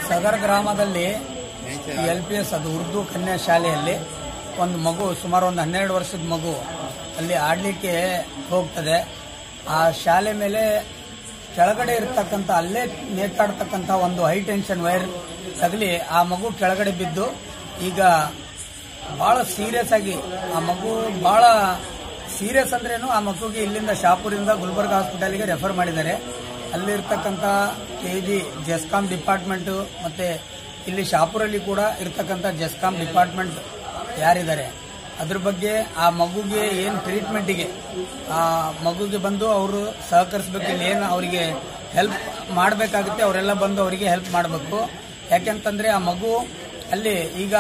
ಸದರ್ ಗ್ರಾಮದಲ್ಲಿ L P S ಅದು ಉರ್ದು ಕನ್ಯಾ ಶಾಲೆಯಲ್ಲಿ ಒಂದು ಮಗು ಸುಮಾರು ಒಂದು ಹನ್ನೆರಡು ವರ್ಷದ ಮಗು ಅಲ್ಲಿ ಆಡಲಿಕ್ಕೆ ಹೋಗ್ತದೆ ಆ ಶಾಲೆ ಮೇಲೆ ಕೆಳಗಡೆ ಇರ್ತಕ್ಕಂಥ ಅಲ್ಲೇ ನೇತಾಡ್ತಕ್ಕಂಥ ಒಂದು ಹೈ ಟೆನ್ಷನ್ ವೈರ್ ತಗಲಿ ಆ ಮಗು ಕೆಳಗಡೆ ಬಿದ್ದು ಈಗ ಬಹಳ ಸೀರಿಯಸ್ ಆಗಿ ಆ ಮಗು ಬಹಳ ಸೀರಿಯಸ್ ಅಂದ್ರೇನು ಆ ಮಗುಗೆ ಇಲ್ಲಿಂದ ಶಾಪುರಿಂದ ಗುಲ್ಬರ್ಗ ಹಾಸ್ಪಿಟಲ್ಗೆ ರೆಫರ್ ಮಾಡಿದ್ದಾರೆ ಅಲ್ಲಿರ್ತಕ್ಕಂಥ ಕೆ ಜಿ ಜೆಸ್ಕಾಂ ಡಿಪಾರ್ಟ್ಮೆಂಟ್ ಮತ್ತೆ ಇಲ್ಲಿ ಶಾಪುರಲ್ಲಿ ಕೂಡ ಇರ್ತಕ್ಕಂಥ ಜೆಸ್ಕಾಂ ಡಿಪಾರ್ಟ್ಮೆಂಟ್ ಯಾರಿದ್ದಾರೆ ಅದ್ರ ಬಗ್ಗೆ ಆ ಮಗುಗೆ ಏನು ಟ್ರೀಟ್ಮೆಂಟಿಗೆ ಆ ಮಗುಗೆ ಬಂದು ಅವರು ಸಹಕರಿಸಬೇಕು ಇಲ್ಲಿ ಏನು ಅವರಿಗೆ ಹೆಲ್ಪ್ ಮಾಡಬೇಕಾಗುತ್ತೆ ಅವರೆಲ್ಲ ಬಂದು ಅವರಿಗೆ ಹೆಲ್ಪ್ ಮಾಡಬೇಕು ಯಾಕೆಂತಂದ್ರೆ ಆ ಮಗು ಅಲ್ಲಿ ಈಗ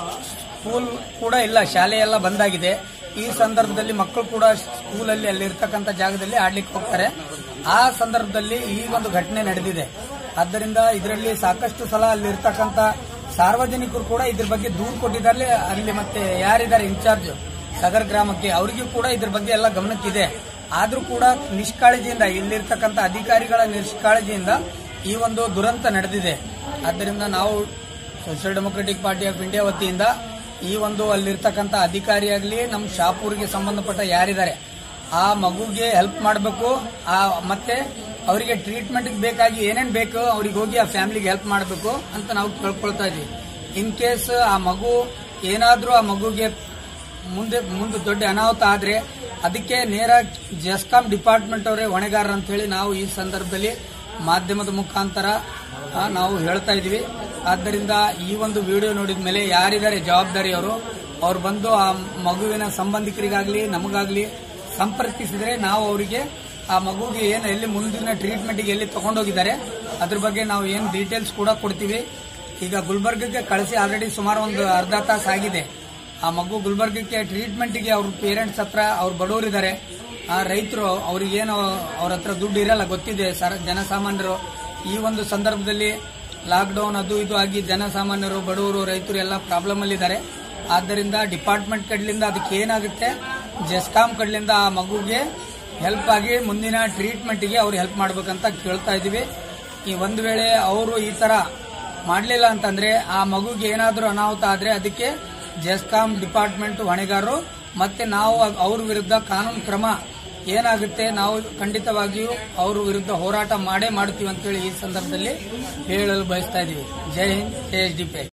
ಸ್ಕೂಲ್ ಕೂಡ ಇಲ್ಲ ಶಾಲೆ ಎಲ್ಲ ಬಂದಾಗಿದೆ ಈ ಸಂದರ್ಭದಲ್ಲಿ ಮಕ್ಕಳು ಕೂಡ ಸ್ಕೂಲಲ್ಲಿ ಅಲ್ಲಿ ಇರ್ತಕ್ಕಂಥ ಜಾಗದಲ್ಲಿ ಆಡ್ಲಿಕ್ಕೆ ಹೋಗ್ತಾರೆ ಆ ಸಂದರ್ಭದಲ್ಲಿ ಈ ಒಂದು ಘಟನೆ ನಡೆದಿದೆ ಆದ್ದರಿಂದ ಇದರಲ್ಲಿ ಸಾಕಷ್ಟು ಸಲ ಅಲ್ಲಿ ಇರ್ತಕ್ಕಂಥ ಸಾರ್ವಜನಿಕರು ಕೂಡ ಇದ್ರ ಬಗ್ಗೆ ದೂರು ಕೊಟ್ಟಿದ್ದಾರೆ ಅಲ್ಲಿ ಮತ್ತೆ ಯಾರಿದ್ದಾರೆ ಇನ್ಚಾರ್ಜ್ ಸಗರ್ ಗ್ರಾಮಕ್ಕೆ ಅವರಿಗೂ ಕೂಡ ಇದ್ರ ಬಗ್ಗೆ ಎಲ್ಲ ಗಮನಕ್ಕಿದೆ ಆದ್ರೂ ಕೂಡ ನಿಷ್ಕಾಳಜಿಯಿಂದ ಇಲ್ಲಿರ್ತಕ್ಕಂಥ ಅಧಿಕಾರಿಗಳ ನಿಷ್ಕಾಳಜಿಯಿಂದ ಈ ಒಂದು ದುರಂತ ನಡೆದಿದೆ ಆದ್ದರಿಂದ ನಾವು social democratic party of India ವತಿಯಿಂದ ಈ ಒಂದು ಅಲ್ಲಿರ್ತಕ್ಕಂಥ ಅಧಿಕಾರಿ ಆಗಲಿ ನಮ್ಮ ಶಾಪೂರ್ಗೆ ಸಂಬಂಧಪಟ್ಟ ಯಾರಿದ್ದಾರೆ ಆ ಮಗುಗೆ ಹೆಲ್ಪ್ ಮಾಡಬೇಕು ಆ ಮತ್ತೆ ಅವರಿಗೆ ಟ್ರೀಟ್ಮೆಂಟ್ ಬೇಕಾಗಿ ಏನೇನ್ ಬೇಕು ಅವ್ರಿಗೆ ಹೋಗಿ ಆ ಫ್ಯಾಮಿಲಿಗೆ ಹೆಲ್ಪ್ ಮಾಡಬೇಕು ಅಂತ ನಾವು ಕೇಳ್ಕೊಳ್ತಾ ಇದೀವಿ ಇನ್ ಕೇಸ್ ಆ ಮಗು ಏನಾದ್ರೂ ಆ ಮಗುಗೆ ಮುಂದೆ ಮುಂದೆ ದೊಡ್ಡ ಅನಾಹುತ ಆದ್ರೆ ಅದಕ್ಕೆ ನೇರ ಜೆಸ್ಕಾಂ ಡಿಪಾರ್ಟ್ಮೆಂಟ್ ಅವರೇ ಹೊಣೆಗಾರರು ಅಂತ ಹೇಳಿ ನಾವು ಈ ಸಂದರ್ಭದಲ್ಲಿ ಮಾಧ್ಯಮದ ಮುಖಾಂತರ ಆ, ನಾವು ಹೇಳ್ತಾ ಇದೀವಿ ಆದ್ದರಿಂದ ಈ ಒಂದು ವಿಡಿಯೋ ನೋಡಿದ ಮೇಲೆ ಯಾರಿದ್ದಾರೆ ಜವಾಬ್ದಾರಿಯವರು ಅವ್ರು ಬಂದು ಆ ಮಗುವಿನ ಸಂಬಂಧಿಕರಿಗಾಗ್ಲಿ ನಮಗಾಗ್ಲಿ ಸಂಪರ್ಕಿಸಿದ್ರೆ ನಾವು ಅವರಿಗೆ ಆ ಮಗುಗೆ ಏನು ಎಲ್ಲಿ ಮುಂದಿನ ಟ್ರೀಟ್ಮೆಂಟ್ಗೆ ಎಲ್ಲಿ ತಗೊಂಡೋಗಿದ್ದಾರೆ ಅದ್ರ ಬಗ್ಗೆ ನಾವು ಏನು ಡೀಟೇಲ್ಸ್ ಕೂಡ ಕೊಡ್ತೀವಿ ಈಗ ಗುಲ್ಬರ್ಗಕ್ಕೆ ಕಳಿಸಿ ಆಲ್ರೆಡಿ ಸುಮಾರು ಒಂದು ಅರ್ಧ ತಾಸು ಆಗಿದೆ ಆ ಮಗು ಗುಲ್ಬರ್ಗಕ್ಕೆ ಟ್ರೀಟ್ಮೆಂಟ್ಗೆ ಅವ್ರ ಪೇರೆಂಟ್ಸ್ ಹತ್ರ ಅವ್ರು ಬಡವರಿದ್ದಾರೆ ಆ ರೈತರು ಅವ್ರಿಗೇನು ಅವ್ರ ಹತ್ರ ದುಡ್ಡು ಇರಲ್ಲ ಗೊತ್ತಿದೆ ಸರ್ ಜನಸಾಮಾನ್ಯರು ಈ ಒಂದು ಸಂದರ್ಭದಲ್ಲಿ ಲಾಕ್ಡೌನ್ ಅದು ಇದು ಆಗಿ ಜನಸಾಮಾನ್ಯರು ಬಡವರು ರೈತರು ಎಲ್ಲ ಪ್ರಾಬ್ಲಮ್ ಅಲ್ಲಿದ್ದಾರೆ ಆದ್ದರಿಂದ ಡಿಪಾರ್ಟ್ಮೆಂಟ್ ಕಡ್ಲಿಂದ ಅದಕ್ಕೆ ಏನಾಗುತ್ತೆ ಜೆಸ್ಕಾಂ ಕಡ್ಲಿಂದ ಆ ಮಗುಗೆ ಹೆಲ್ಪ್ ಆಗಿ ಮುಂದಿನ ಟ್ರೀಟ್ಮೆಂಟ್ಗೆ ಅವ್ರು ಹೆಲ್ಪ್ ಮಾಡ್ಬೇಕಂತ ಕೇಳ್ತಾ ಇದೀವಿ ಈ ಒಂದು ವೇಳೆ ಅವರು ಈ ತರ ಮಾಡಲಿಲ್ಲ ಅಂತಂದ್ರೆ ಆ ಮಗುಗೆ ಏನಾದರೂ ಅನಾಹುತ ಆದ್ರೆ ಅದಕ್ಕೆ ಜೆಸ್ಕಾಂ ಡಿಪಾರ್ಟ್ಮೆಂಟ್ ಹೊಣೆಗಾರರು ಮತ್ತೆ ನಾವು ಅವ್ರ ವಿರುದ್ಧ ಕಾನೂನು ಕ್ರಮ ಏನಾಗುತ್ತೆ ನಾವು ಖಂಡಿತವಾಗಿಯೂ ಅವ್ರ ವಿರುದ್ಧ ಹೋರಾಟ ಮಾಡೇ ಮಾಡ್ತೀವಿ ಅಂತೇಳಿ ಈ ಸಂದರ್ಭದಲ್ಲಿ ಹೇಳಲು ಬಯಸ್ತಾ ಇದೀವಿ ಜೈ ಹಿಂದ್ ಜೈ ಎಸ್ ಡಿ ಪಿ